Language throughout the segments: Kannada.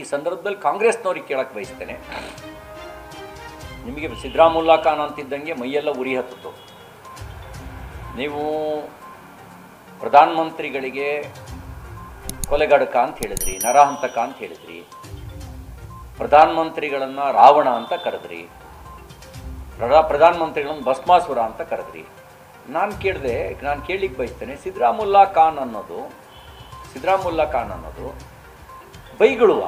ಸಂದರ್ಭದಲ್ಲಿ ಕಾಂಗ್ರೆಸ್ನವ್ರಿಗೆ ಕೇಳಕ್ಕೆ ಬಯಸ್ತೇನೆ ನಿಮಗೆ ಸಿದ್ದರಾಮುಲ್ಲಾ ಖಾನ್ ಅಂತಿದ್ದಂಗೆ ಮೈಯೆಲ್ಲ ಉರಿ ಹತ್ತಿತು ನೀವು ಪ್ರಧಾನಮಂತ್ರಿಗಳಿಗೆ ಕೊಲೆಗಡಕ ಅಂತ ಹೇಳಿದ್ರಿ ನರಹಂತಕ ಅಂತ ಹೇಳಿದ್ರಿ ಪ್ರಧಾನಮಂತ್ರಿಗಳನ್ನು ರಾವಣ ಅಂತ ಕರೆದ್ರಿ ಪ್ರಧಾ ಪ್ರಧಾನಮಂತ್ರಿಗಳನ್ನು ಭಸ್ಮಾಸುರ ಅಂತ ಕರೆದ್ರಿ ನಾನು ಕೇಳಿದೆ ನಾನು ಕೇಳಲಿಕ್ಕೆ ಬಯಸ್ತೇನೆ ಸಿದ್ದರಾಮುಲ್ಲಾ ಖಾನ್ ಅನ್ನೋದು ಸಿದ್ದರಾಮುಲ್ಲಾ ಖಾನ್ ಅನ್ನೋದು ಬೈಗುಳುವ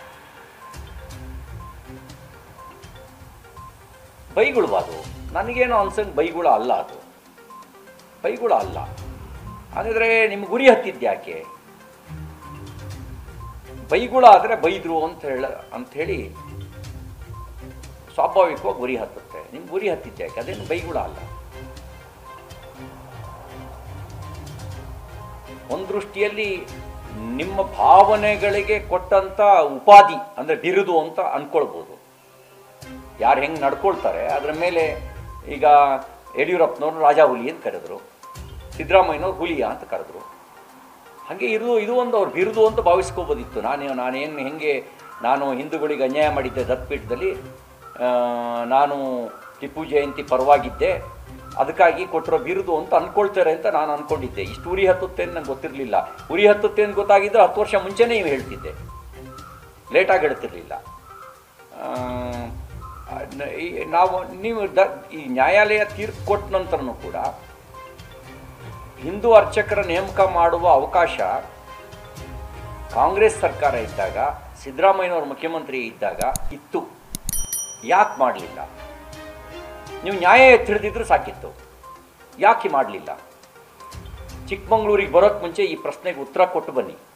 ಬೈಗುಳುವ ಅದು ನನಗೇನೋ ಅನ್ಸಂಗೆ ಬೈಗುಳ ಅಲ್ಲ ಅದು ಬೈಗುಳ ಅಲ್ಲ ಹಾಗಾದರೆ ನಿಮ್ಗೆ ಗುರಿ ಹತ್ತಿದ್ಯಾಕೆ ಬೈಗುಳ ಆದರೆ ಬೈದ್ರು ಅಂತ ಹೇಳ ಅಂತ ಹೇಳಿ ಸ್ವಾಭಾವಿಕವಾಗಿ ಗುರಿ ಹತ್ತುತ್ತೆ ನಿಮ್ಗೆ ಗುರಿ ಹತ್ತಿದ್ಯಾಕೆ ಅದೇನು ಬೈಗುಳ ಅಲ್ಲ ಒಂದು ದೃಷ್ಟಿಯಲ್ಲಿ ನಿಮ್ಮ ಭಾವನೆಗಳಿಗೆ ಕೊಟ್ಟಂತ ಉಪಾಧಿ ಅಂದರೆ ಬಿರುದು ಅಂತ ಅನ್ಕೊಳ್ಬೋದು ಯಾರು ಹೆಂಗೆ ನಡ್ಕೊಳ್ತಾರೆ ಅದರ ಮೇಲೆ ಈಗ ಯಡಿಯೂರಪ್ಪನವ್ರು ರಾಜಾ ಹುಲಿ ಅಂತ ಕರೆದ್ರು ಸಿದ್ದರಾಮಯ್ಯನವ್ರು ಹುಲಿಯ ಅಂತ ಕರೆದ್ರು ಹಾಗೆ ಇದು ಇದು ಒಂದು ಅವ್ರು ಬಿರುದು ಅಂತ ಭಾವಿಸ್ಕೋಬೋದಿತ್ತು ನಾನು ನಾನೇನು ಹೆಂಗೆ ನಾನು ಹಿಂದೂಗಳಿಗೆ ಅನ್ಯಾಯ ಮಾಡಿದ್ದೆ ದತ್ಪೀಠದಲ್ಲಿ ಆ, ನಾನು ಟಿಪ್ಪು ಜಯಂತಿ ಪರವಾಗಿದ್ದೆ ಅದಕ್ಕಾಗಿ ಕೊಟ್ಟಿರೋ ಬಿರುದು ಅಂತ ಅನ್ಕೊಳ್ತಾರೆ ಅಂತ ನಾನು ಅನ್ಕೊಂಡಿದ್ದೆ ಇಷ್ಟು ಉರಿ ಹತ್ತುತ್ತೆ ಅಂತ ನಂಗೆ ಗೊತ್ತಿರಲಿಲ್ಲ ಉರಿ ಹತ್ತುತ್ತೆ ಅಂತ ಗೊತ್ತಾಗಿದ್ದರೆ ಹತ್ತು ವರ್ಷ ಮುಂಚೆನೇ ನೀವು ಹೇಳ್ತಿದ್ದೆ ಲೇಟಾಗಿ ಹೇಳ್ತಿರ್ಲಿಲ್ಲ ಆ, ನ- ಈ ನಾವು ನೀವು ದ ಈ ನ್ಯಾಯಾಲಯ ತೀರ್ಪು ಕೊಟ್ಟ ನಂತರನೂ ಕೂಡ ಹಿಂದೂ ಅರ್ಚಕರ ನೇಮಕ ಮಾಡುವ ಅವಕಾಶ ಕಾಂಗ್ರೆಸ್ ಸರ್ಕಾರ ಇದ್ದಾಗ ಸಿದ್ದರಾಮಯ್ಯನವರು ಮುಖ್ಯಮಂತ್ರಿ ಇದ್ದಾಗ ಇತ್ತು ಯಾಕೆ ಮಾಡಲಿಲ್ಲ ನೀವು ನ್ಯಾಯ ಎತ್ತಿ ಹಿಡಿದಿದ್ರು ಸಾಕಿತ್ತು ಯಾಕೆ ಮಾಡಲಿಲ್ಲ ಚಿಕ್ಕಮಂಗ್ಳೂರಿಗೆ ಬರೋಕ್ಕೆ ಮುಂಚೆ ಈ ಪ್ರಶ್ನೆಗೆ ಉತ್ತರ ಕೊಟ್ಟು ಬನ್ನಿ